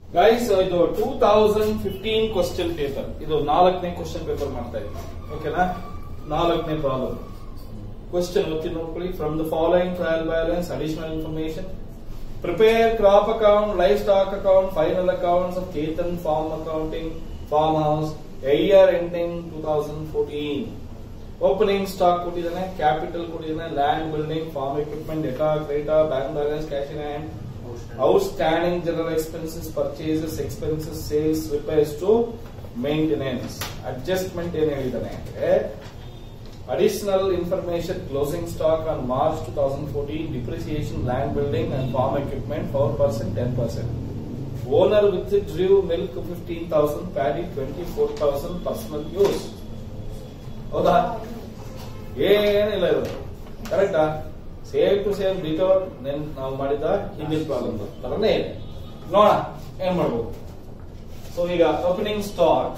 Guys ಇದು two thousand fifteen question paper ಇದು ನಾಲ್ಕನೇ ಕ್ವಶನ್ ಪೇಪರ್ ಮಾಡ್ತಾ ಇದ್ದೀನಿ ಓಕೆನಾ ನಾಲ್ಕನೇ ಪ್ರಾಬ್ಲಮ್ ಕ್ವಶನ್ ಓದ್ತೀನಿ ನೋಡ್ಕೊಳ್ಳಿ from the following trial balance additional information prepare crop account livestock account final accounts of Chetan farm accounting farm house year ending two thousand fourteen opening stock ಕೊಟ್ಟಿದ್ದಾನೆ capital ಕೊಟ್ಟಿದ್ದಾನೆ land building farm equipment ಡೇಟಾ creditors bank balance cash in hand outstanding general expenses, purchases, expenses, sales, repairs to maintenance. Adjustment ಏನ್ ಹೇಳಿದಾನೆ ಅಂದ್ರೆ additional information closing stock on March two thousand fourteen depreciation land building and farm equipment four percent ten percent owner withdrew milk fifteen thousand paddy twenty four thousand personal use ಹೌದಾ ಏನಿಲ್ಲ ಇದು ಕರೆಕ್ಟಾ same to same ಡಿಟೋರ್ ನೆನ್ ನಾವು ಮಾಡಿದ ಹಿಂದಿನ problem ತರನೇ ಇದೆ ನೋಡ ಏನ್ ಮಾಡ್ಬೋದು ಸೊ ಈಗ ಓಪನಿಂಗ್ ಸ್ಟಾಕ್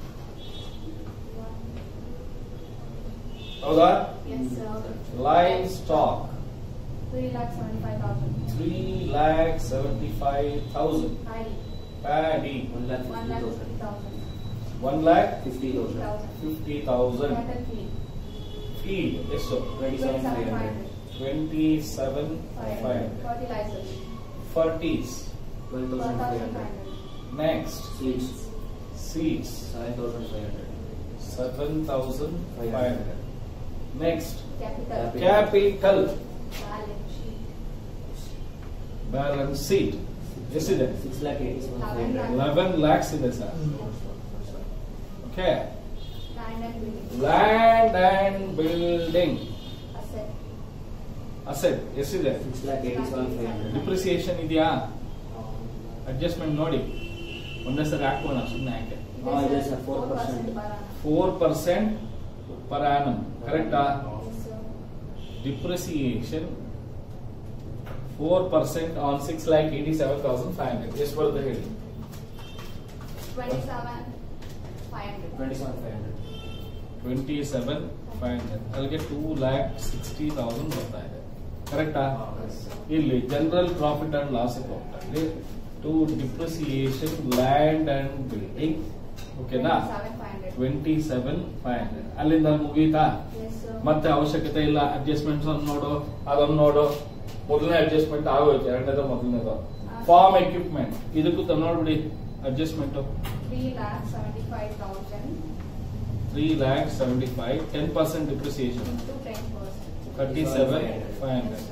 ಹೌದಾ Yes, sir. Line stock Three lakh seventy-five thousand. Three lakh seventy five thousand Paddy, paddy One lakh one fifty lakh thousand. fifty thousand. One lakh Fifty thousand. Thousand. Fifty thousand Cattle feed, feed ಎಷ್ಟು Twenty-seven twenty-seven three five hundred. hundred. Twenty seven Five five hundred. Fertilizers, ಫರ್ಟೀಸ್ Twelve twelve thousand five thousand five hundred. hundred. Next Seeds. Seeds Seven thousand five hundred. seven thousand five hundred. Next, Capital, Capital. capital balance sheet, balance sheet. ಎಷ್ಟಿದೆ Six lakh eighty-seven five Eleven hundred. Eleven lakhs ಇದೆ sir okay land and building, land and building asset, asset ಎಷ್ಟಿದೆ Six lakh eighty-seven five hundred. Depreciation ಇದೆಯಾ adjustment ನೋಡಿ ಒಂದೇ ಸರಿ ಹಾಕೋಣ ಸುಮ್ಮನೆ ಯಾಕೆ Ah, yes, sir, 4%. per annum. Four percent per annum ಕರೆಕ್ಟಾ Yes, sir. Depreciation four percent on six lakh eighty seven thousand five hundred ಎಷ್ಟು ಬರುತ್ತೆ ಹೇಳಿ Twenty-seven five hundred. Twenty-seven five hundred. Twenty seven five hundred ಅಲ್ಲಿಗೆ two lakh sixty thousand ಬರ್ತಾ ಇದೆ ಕರೆಕ್ಟಾ Yes, sir. ಇಲ್ಲಿ general profit and loss account ಅಲ್ಲಿ to depreciation land and building ಓಕೆನಾ Twenty-seven five hundred. Twenty seven five hundred ಅಲ್ಲಿಂದ ಮುಗೀತಾ Yes, sir. ಮತ್ತೆ ಅವಶ್ಯಕತೆ ಇಲ್ಲ ಅಡ್ಜಸ್ಟ್ಮೆಂಟ್ಸ್ ಅನ್ನು ನೋಡು ಅದನ್ನು ನೋಡು ಮೊದಲನೇ ಅಡ್ಜಸ್ಟ್ಮೆಂಟ್ ಆಗೋಯ್ತು ಎರಡನೇದು ಮೊದಲನೇದು ಫಾರ್ಮ್ ಎಕ್ವಿಪ್ಮೆಂಟ್ ಇದಕ್ಕೂ ತ ನೋಡ್ಬಿಡಿ adjustment Three lakh seventy-five thousand three lakh seventy five ten percent depreciation into ten percent. Thirty seven five Yes, hundred sir.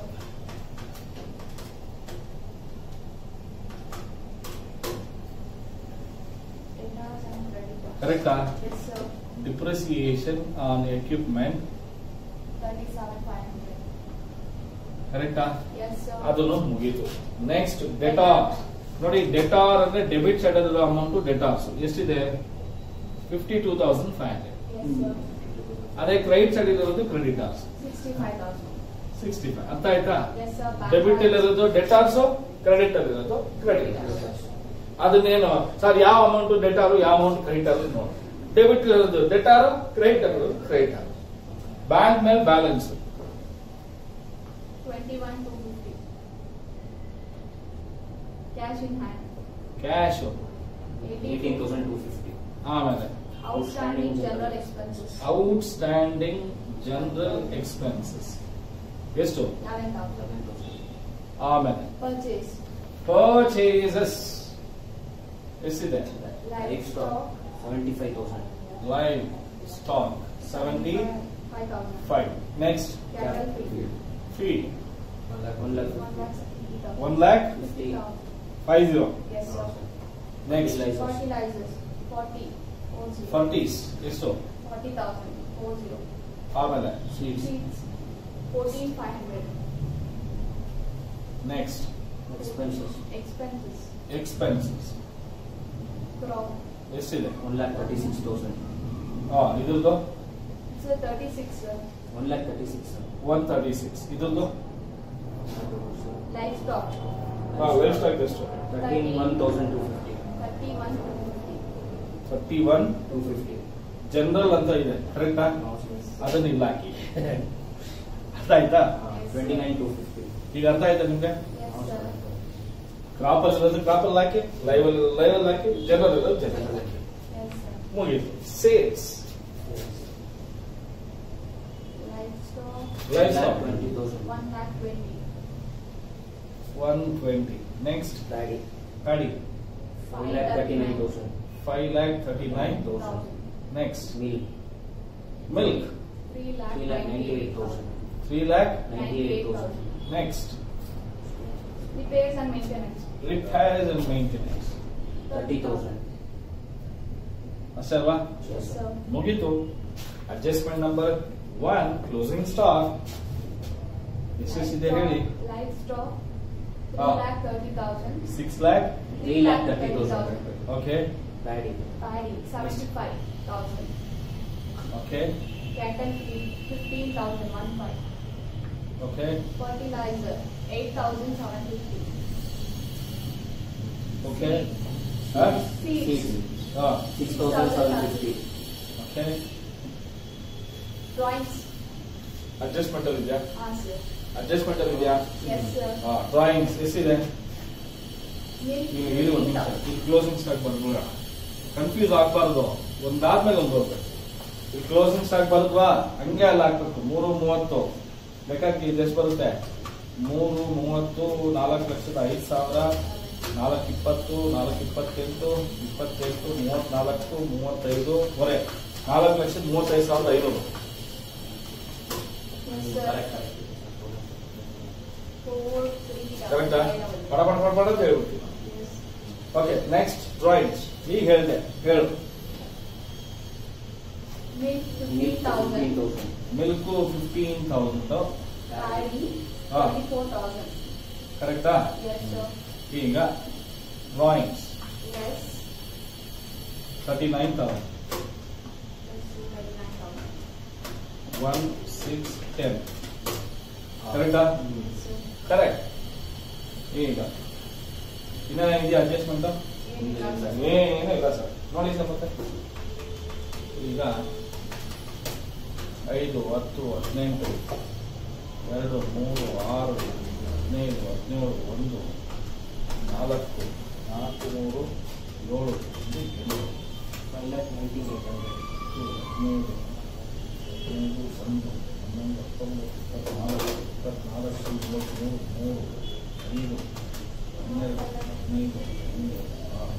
Debtors and creditors. ಕರೆಕ್ಟಾ Yes, sir. Depreciation on equipment Thirty-seven five hundred. ಕರೆಕ್ಟಾ Yes, sir. ಅದನ್ನು ಮುಗೀತು next debtor ನೋಡಿ debtor ಅಂದ್ರೆ debit side ಅಲ್ಲಿ amount debtors ಎಷ್ಟಿದೆ fifty two thousand five hundred Yes, sir. ಅದೇ credit side ಇರೋದು creditors Sixty-five thousand. Sixty five ಅರ್ಥ ಆಯ್ತಾ Yes, sir. Bank debit balance. ಇರೋದು ಡೆಟಾರ್ಸ್ ಕ್ರೆಡಿಟ್ ಅಲ್ಲಿರೋದು ಕ್ರೆಡಿಟ್ ಅದನ್ನೇನು ಸರ್ ಯಾವ ಅಮೌಂಟ್ ಡೆಟಾರು ಯಾವ ಅಮೌಂಟ್ ಕ್ರೆಡಿಟ್ ಅದು ನೋಡಿ ಡೆಬಿಟ್ ಇರೋದು ಡೆಟಾರು ಕ್ರೆಡಿಟ್ ಇರೋದು ಕ್ರೆಡಿಟ್ ಬ್ಯಾಂಕ್ ಮೇಲೆ balance Twenty-one two fifty. Cash in hand. Cash Eighteen thousand two fifty. ಆಮೇಲೆ Outstanding general expenses. Outstanding general expenses ಎಷ್ಟು Eleven thousand. Eleven thousand. ಆಮೇಲೆ Purchase. Purchases ಎಷ್ಟಿದೆ Livestock. Seventy-five thousand. Livestock seventy Five thousand. Five next Cattle feed. Feed One lakh. One lakh. One lakh sixty thousand. One lakh Fifty. Five zero Yes, sir. Next Fertilizers. Fertilizers. Forty. Four zero. Fertilizers ಎಷ್ಟು Forty thousand. Four zero. ಆಮೇಲೆ Seeds. Seeds. Fourteen five hundred. Next Expenses. Expenses. Expenses Crop. ಎಷ್ಟಿದೆ One lakh thirty-six thousand. ಹಾ ಇದ್ರದ್ದು It's a thirty-six, sir. One lakh thirty-six. sir. One thirty six ಇದ್ರದ್ದು Livestock. ಹಾ waste ಆಗಿದೆ ಎಷ್ಟು Thirteen-one thousand two fifty. Thirty-one two fifty. Thirty one Two fifty. General ಅಂತ ಇದೆ ಕರೆಕ್ಟಾ Yes. ಅದನ್ನ ಇಲ್ಲ ಹಾಕಿ ಅರ್ಥ ಆಯ್ತಾ Twenty-nine two fifty. ಈಗ ಅರ್ಥ ಆಯ್ತಾ ನಿಮ್ಗೆ Yes, sir. ಕ್ರಾಪ್ ಅಲ್ಲಿ ಇರೋದು ಕ್ರಾಪ್ ಅಲ್ಲಿ ಹಾಕಿ ಲೈವ್ ಅಲ್ಲಿ ಲೈವ್ ಅಲ್ಲಿ ಹಾಕಿ ಜನರಲ್ ಇರೋದು ಜನರಲ್ ಹಾಕಿ Yes, sir. ಮುಗೀತು sales Livestock, Livestock. Twenty thousand. one lakh twenty. One twenty next Paddy. Paddy One lakh thirty-nine thousand. Five lakh thirty nine Thousand. Next Milk. Milk Three lakh Three lakh ninety-eight ninety-eight thousand. thousand. Three lakh Ninety-eight thousand. Next Repairs and maintenance. Repairs and maintenance Thirty thousand. ಅಷ್ಟೇ ಅಲ್ವಾ Yes, sir. ಮುಗೀತು adjustment number one closing stock ಎಷ್ಟೆಷ್ಟಿದೆ ಹೇಳಿ Livestock, three Ah. lakh thirty thousand. Six lakh Three lakh thirty thousand. Okay Paddy. Paddy, seventy-five thousand. Okay Cattle feed, fifteen thousand, one five. Okay Fertilizer, eight thousand seven fifty. Okay Seeds, Six thousand seven fifty. Okay drawings, adjustment ಅಲ್ಲಿ ಇದೆಯಾ ah, sir. Adjustment ಅಲ್ಲಿ ಇದೆಯಾ Yes, sir. Drawings ಎಷ್ಟಿದೆ Milk, ನೀವು ಹೇಳಿ ಒಂದು ನಿಮಿಷ ಈ ಕ್ಲೋಸಿಂಗ್ ಸ್ಟಾಕ್ ಬಂದ್ಬಿಡ ಕನ್ಫ್ಯೂಸ್ ಆಗ್ಬಾರ್ದು ಒಂದಾದ್ಮೇಲೆ ಒಂದು ಹೋಗ್ಬೇಕು ಈ ಕ್ಲೋಸಿಂಗ್ ಸ್ಟಾಕ್ ಬರುತ್ವಾ ಹಂಗೆ ಅಲ್ಲಿ ಹಾಕ್ಬೇಕು ಮೂರು ಮೂವತ್ತು ಬೇಕಾಗಿ ಇದು ಎಷ್ಟು ಬರುತ್ತೆ ಮೂರು ಮೂವತ್ತು ನಾಲ್ಕು ಲಕ್ಷದ ಐದು ಸಾವಿರ ನಾಲ್ಕು ಇಪ್ಪತ್ತು ನಾಲ್ಕು ಇಪ್ಪತ್ತೆಂಟು ಇಪ್ಪತ್ತೆಂಟು ಮೂವತ್ನಾಲ್ಕು ಮೂವತ್ತೈದು ವರೆ ನಾಲ್ಕು ಲಕ್ಷದ ಮೂವತ್ತೈದು ಸಾವಿರದ ಐನೂರು Yes, sir. Four, three, ಕರೆಕ್ಟಾ double. ಪಡ ಪಡ ಪಡ ಪಡ ಅಂತ ಹೇಳ್ಬಿಡ್ತೀನಿ Yes. ಓಕೆ ನೆಕ್ಸ್ಟ್ ಡ್ರಾಯಿಂಗ್ಸ್ ಈಗ ಹೇಳಿದೆ ಹೇಳು Milk, fifteen Milk fifteen thousand. thousand. Milk fifteen thousand Paddy, Ah. twenty-four thousand. ಕರೆಕ್ಟಾ Yes, sir. ಈಗ drawings Yes. Thirty nine thousand Yes, thirty-nine thousand. One six ten ಕರೆಕ್ಟಾ Yes, sir. ಕರೆಕ್ಟ್ ಈಗ ಇನ್ನೇನಿದೆಯಾ adjustment ಏನಿಲ್ಲ sir. ಏನೂ ಇಲ್ಲ sir ನೋಡಿ sir ಮತ್ತೆ ಈಗ ಐದು ಹತ್ತು ಹದಿನೆಂಟು ಎರಡು ಮೂರು ಆರು ಹದಿನೈದು ಹದಿನೇಳು ಒಂದು ನಾಲ್ಕು ನಾಲ್ಕು ಮೂರು ಏಳು ಒಂದು ಎಂಟು Five lakh ninety-eight thousand. ಹತ್ತು ಹದಿನೈದು ಹದಿನೈದು ಒಂದು ಹನ್ನೊಂದು ಹತ್ತೊಂಬತ್ತು ಇಪ್ಪತ್ನಾಲ್ಕು ಇಪ್ಪತ್ನಾಲ್ಕು ಮೂವತ್ತ್ಮೂರು ಮೂರು ಐದು ಹನ್ನೆರಡು ಹದಿನೈದು ಹದಿನೈದು ಆರು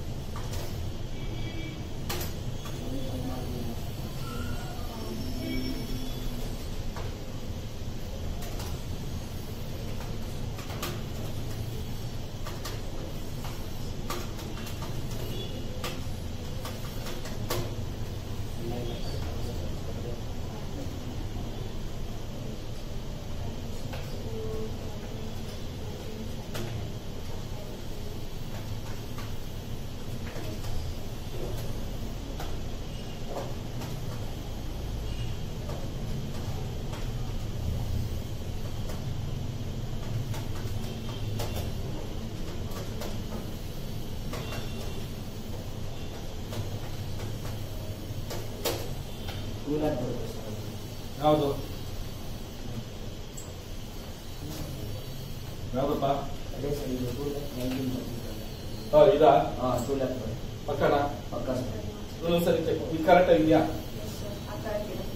Two lakh ಬರುತ್ತೆ sir. ಯಾವುದು ಯಾವ್ದಪ್ಪ ಅದೇ ಸರ್ ಇದು two lakh nineteen thousand. ಹಾ ಇದಾ ಹಾ two lakh ಬರುತ್ತೆ. ಪಕ್ಕನ ಪಕ್ಕ ಸರ್. ಇನ್ನೊಂದ್ಸರಿ ಚೆಕ್ ಇದು ಕರೆಕ್ಟ್ ಆಗಿದೆಯಾ Yes, sir. ಆ correct ಇದೆ.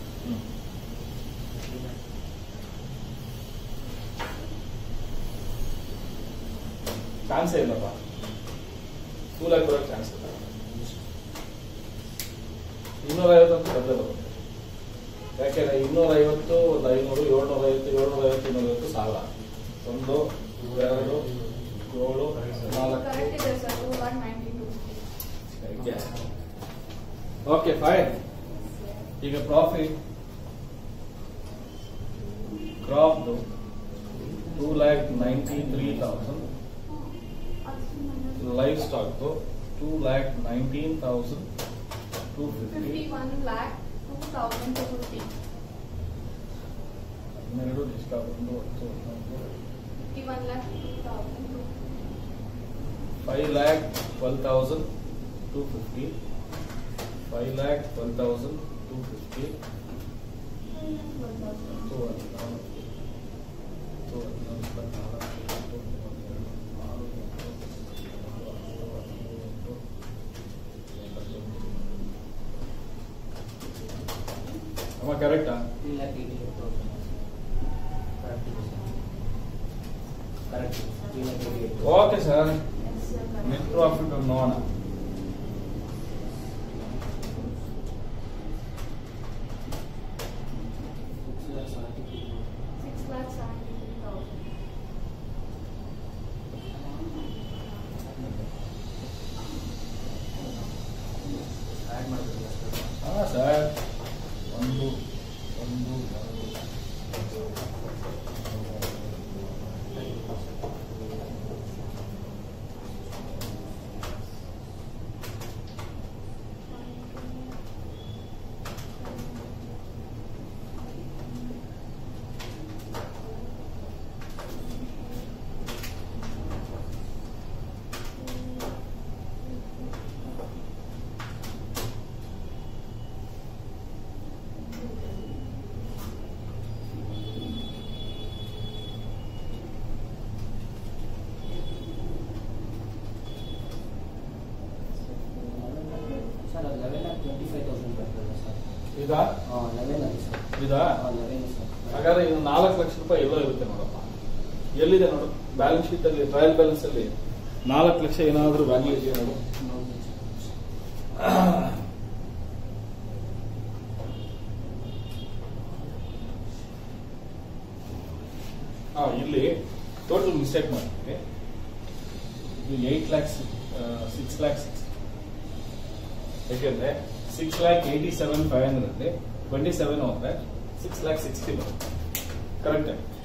ಚಾನ್ಸೇ ಇಲ್ಲಪ್ಪ ಸ್ಕೂಲಾಗಿ ಬರೋಕ್ಕೆ ಚಾನ್ಸ್ ಇಲ್ಲ ಇನ್ನೂರ ಐವತ್ತು ಅಂತ ಬದಲೇ ಬರುತ್ತೆ ಯಾಕೆಂದ್ರೆ ಇನ್ನೂರ ಐವತ್ತು ಒಂದು ಐನೂರು ಏಳ್ನೂರ ಐವತ್ತು ಏಳ್ನೂರ ಐವತ್ತು ಇನ್ನೂರ ಐವತ್ತು ಸಾವಿರ ಒಂದು ಎರಡು ಏಳು ನಾಲ್ಕು Correct ಇದೆ sir. Two lakh ninety-two. Okay fine ಈಗ ಪ್ರಾಫಿಟ್ ಕ್ರಾಪ್ದು two lakh ninety three thousand ಲೈಫ್ ಸ್ಟಾಕ್ದು two lakh nineteen thousand two fifty Fifty-one lakh, two thousand two fifty. ಹನ್ನೆರಡು ಇಷ್ಟ ಒಂದು ಹತ್ತು ಹದಿನಾಲ್ಕು Fifty-one lakh, two thousand two five lakh twelve thousand two fifty five lakh twelve thousand two fifty one thousand. ಹತ್ತು ಹದಿನಾಲ್ಕು ಹತ್ತು ಹದಿನಾಲ್ಕು ಇಪ್ಪತ್ನಾಲ್ಕು ಇಪ್ಪತ್ತು ಮೂವತ್ತೆರಡು ಆರು ಮೂವತ್ತು ಅಮ್ಮ ಕರೆಕ್ಟಾ three lakh eighty eight thousand correct ಇದೆ sir correct three lakh eighty eight okay sir Yes, sir. correct. Net profit ನೋಡೋಣ six lakh seventy three Six lakh seventy-three thousand. Add ಮಾಡಬೇಕಲ್ಲ ಸರ್ ಹಾ ಸರ್ ಒಂದು ಒಂದು ಸರ್ ಅದು eleven lakh twenty five thousand ಬರ್ತದೆ sir ಇದಾ ಹಾಂ ಲೆವೆನ್ ಅಲ್ಲಿ ಸರ್ ಇದಾ ಹಾಂ ಲೆವೆನ್ ಸರ್ ಹಾಗಾದ್ರೆ ಇನ್ನು ನಾಲ್ಕು ಲಕ್ಷ ರೂಪಾಯಿ ಎಲ್ಲೋ ಇರುತ್ತೆ ನೋಡಪ್ಪ ಎಲ್ಲಿದೆ ನೋಡು ಬ್ಯಾಲೆನ್ಸ್ ಶೀಟ್ ಅಲ್ಲಿ ಟ್ರಯಲ್ ಬ್ಯಾಲೆನ್ಸ್ ಅಲ್ಲಿ ನಾಲ್ಕು ಲಕ್ಷ ಏನಾದ್ರೂ ವ್ಯಾಲ್ಯೂ ಇದೆಯಾ ನೋಡು ನೋಡ್ತೀನಿ ಸರ್ ಹಾ ಇಲ್ಲಿ ಟೋಟಲ್ ಮಿಸ್ಟೇಕ್ ಮಾಡ್ತೀನಿ ಇದು eight lakhs six lakh six ಯಾಕೆಂದ್ರೆ six lakh eighty seven five hundred twenty seven ಹೋದ್ರೆ ಸಿಕ್ಸ್ ಲ್ಯಾಕ್ ಸಿಕ್ಸ್ಟಿ ಬರುತ್ತೆ ಕರೆಕ್ಟ್